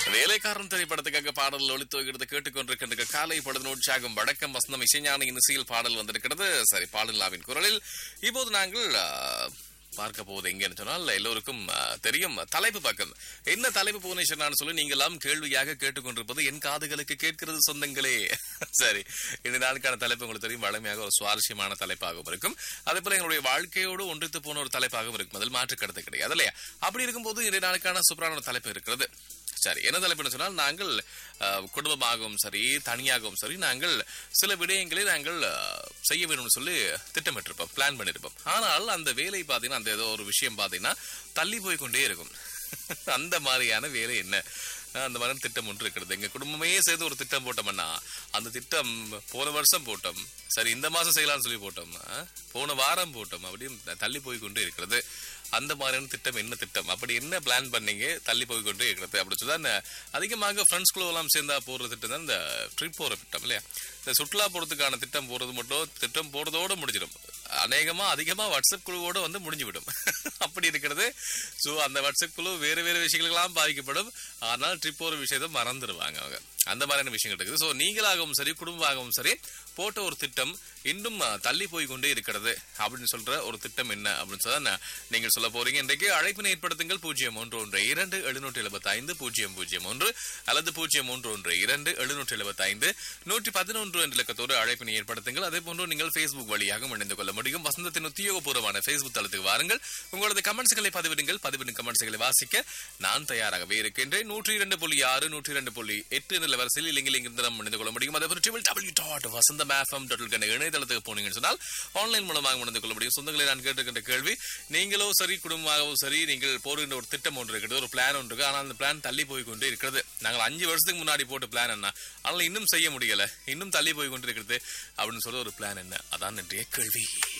வேலைக்காரன் திரைப்படத்துக்காக பாடல் ஒளித்துவகிறது கேட்டுக்கொண்டிருக்கின்ற காலை பொழுது உற்சாகம் வடக்கம் வசந்தம் இசைஞான இசையில் பாடல் வந்திருக்கிறது சரி பாடலாவின் குரலில் இப்போது நாங்கள் ஆ, பார்க்க போவது எங்கன்னு சொன்னால் எல்லோருக்கும் ஆ, தெரியும் தலைப்பு பக்கம் என்ன தலைப்பு புவனேஸ்வரன் சொல்லி நீங்களாம் கேள்வியாக கேட்டுக்கொண்டிருப்பது என் காதுகளுக்கு கேட்கிறது சொந்தங்களே சரி இந்த நாளுக்கான தலைப்பு உங்களுக்கு தெரியும் வளமையாக ஒரு சுவாரஸ்யமான தலைப்பாகவும் இருக்கும் அதே போல எங்களுடைய வாழ்க்கையோடு ஒன்றித்து போன ஒரு தலைப்பாகவும் இருக்கும் அதில் மாற்று கருத்து கிடையாது இல்லையா அப்படி இருக்கும்போது இன்றைய நாளுக்கான சூப்பரான ஒரு தலைப்பு இருக்கிறது சரி என்ன தலைப்புன்னு சொன்னால் நாங்கள் அஹ், குடும்பமாகவும் சரி தனியாகவும் சரி நாங்கள் சில விடயங்களை நாங்கள் அஹ், செய்ய வேணும்னு சொல்லி திட்டமிட்டிருப்போம் பிளான் பண்ணியிருப்போம் ஆனால் அந்த வேலை பார்த்தீங்கன்னா அந்த ஏதோ ஒரு விஷயம் பார்த்தீங்கன்னா தள்ளி போய் கொண்டே இருக்கும் அந்த மாதிரியான வேலை என்ன அஹ், அந்த மாதிரி திட்டம் ஒன்று இருக்கிறது எங்க குடும்பமே சேர்ந்து ஒரு திட்டம் போட்டோம்னா அந்த திட்டம் போன வருஷம் போட்டோம் சரி இந்த மாசம் செய்யலாம்னு சொல்லி போட்டோம் அஹ், போன வாரம் போட்டோம் அப்படின்னு தள்ளி போய் கொண்டே இருக்கிறது அந்த மாதிரியான திட்டம் என்ன திட்டம் அப்படி என்ன பிளான் பண்ணீங்க தள்ளி போய் கொண்டே இருக்கிறது அப்படி சொல்லி தான் அதிகமாக ஃப்ரெண்ட்ஸ் குழு எல்லாம் சேர்ந்தா போற திட்டம் தான் இந்த ட்ரிப் போற திட்டம் இல்லையா இந்த சுற்றுலா போறதுக்கான திட்டம் போறது மட்டும் திட்டம் போறதோட முடிஞ்சிடும் அநேகமா அதிகமா வாட்ஸ்அப் குழுவோட வந்து முடிஞ்சு விடும் அப்படி இருக்கிறது ஸோ அந்த வாட்ஸ்அப் குழு வேறு வேறு விஷயங்களுக்கெல்லாம் பாதிக்கப்படும் ஆனால் ட்ரிப் போற விஷயத்தை மறந்துடுவாங்க அவங்க அந்த மாதிரியான விஷயங்கள் இருக்குது ஸோ நீங்களாகவும் சரி குடும்பமாகவும் சரி போட்ட ஒரு திட்டம் இன்னும் அஹ், தள்ளி போய் கொண்டே இருக்கிறது அப்படின்னு சொல்ற ஒரு திட்டம் என்ன அப்படின்னு சொன்னா நீங்கள் சொல்ல போறீங்க இன்றைக்கு அழைப்பினை ஏற்படுத்துங்கள் பூஜ்ஜியம் ஒன்று ஒன்று இரண்டு எழுநூற்றி எழுபத்தி ஐந்து பூஜ்ஜியம் பூஜ்ஜியம் ஒன்று அல்லது பூஜ்ஜியம் ஒன்று ஒன்று இரண்டு எழுநூற்றி எழுபத்தி ஐந்து நூற்றி பதினொன்று என்ற இலக்கத்தோடு அழைப்பினை ஏற்படுத்துங்கள் அதே போன்று நீங்கள் Facebook வழியாக இணைந்து கொள்ள முடியும் வசந்தத்தின் உத்தியோகபூர்வமான Facebook தளத்துக்கு வாருங்கள் உங்களது கமெண்ட்ஸ்களை பதிவிடுங்கள் பதிவிடும் கமெண்ட்ஸ்களை வாசிக்க நான் தயாராகவே இருக்கின்றேன் நூற்றி இரண்டு புள்ளி ஆறு நூற்றி இரண்டு புள்ளி எட்டு என்ற வரிசையில் இலங்கையில் இங்கிருந்து நாம் இணைந்து கொள்ள முடியும் அதே போன்று W dot Vasantham FM dot இணையதளத்துக்கு போனீங்கன்னு சொன்னால் ஆன்லைன் மூலமாக இணைந்து கொள்ள முடியும் சொந்தங்களை நான் கேட்டுக்கின்ற கேள்வி நீங்களோ சரி குடும்பமாகவும் சரி நீங்கள் போடுகின்ற ஒரு திட்டம் ஒன்று இருக்கிறது ஒரு பிளான் ஒன்று இருக்கு ஆனால் அந்த பிளான் தள்ளி போய் கொண்டே இருக்கிறது நாங்கள் அஞ்சு வருஷத்துக்கு முன்னாடி போட்ட பிளான் என்ன ஆனால் இன்னும் செய்ய முடியல இன்னும் தள்ளி போய் கொண்டிருக்கிறது அப்படின்னு சொல்ல ஒரு பிளான் என்ன அதான் இன்றைய கேள்வி